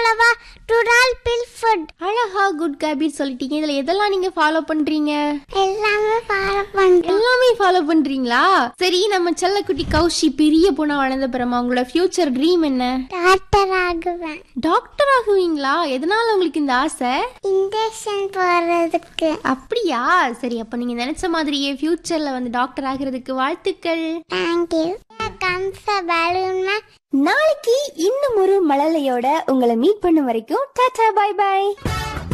ஃபாலோவா டுடால் பில் ஃபுட் அழகா குட் ஹேபிட் சொல்லிட்டீங்க இதுல எதெல்லாம் நீங்க ஃபாலோ பண்றீங்க எல்லாமே ஃபாலோ பண்றோம் எல்லாமே ஃபாலோ பண்றீங்களா சரி நம்ம செல்லக்குட்டி கௌஷி பெரிய பொண்ணா வளர்ந்த பிறமா உங்களோட ஃபியூச்சர் ட்ரீம் என்ன டாக்டர் ஆகுவேன் டாக்டர் ஆகுவீங்களா எதனால உங்களுக்கு இந்த ஆசை இன்ஜெக்ஷன் போடுறதுக்கு அப்படியா சரி அப்ப நீங்க நினைச்ச மாதிரியே ஃபியூச்சர்ல வந்து டாக்டர் ஆகிறதுக்கு வாழ்த்துக்கள் தேங்க்யூ கம்ச பலூன் நாளைக்கு இன்னும் ஒரு மழலையோட உங்களை மீட் பண்ணும் வரைக்கும் டாடா பை பை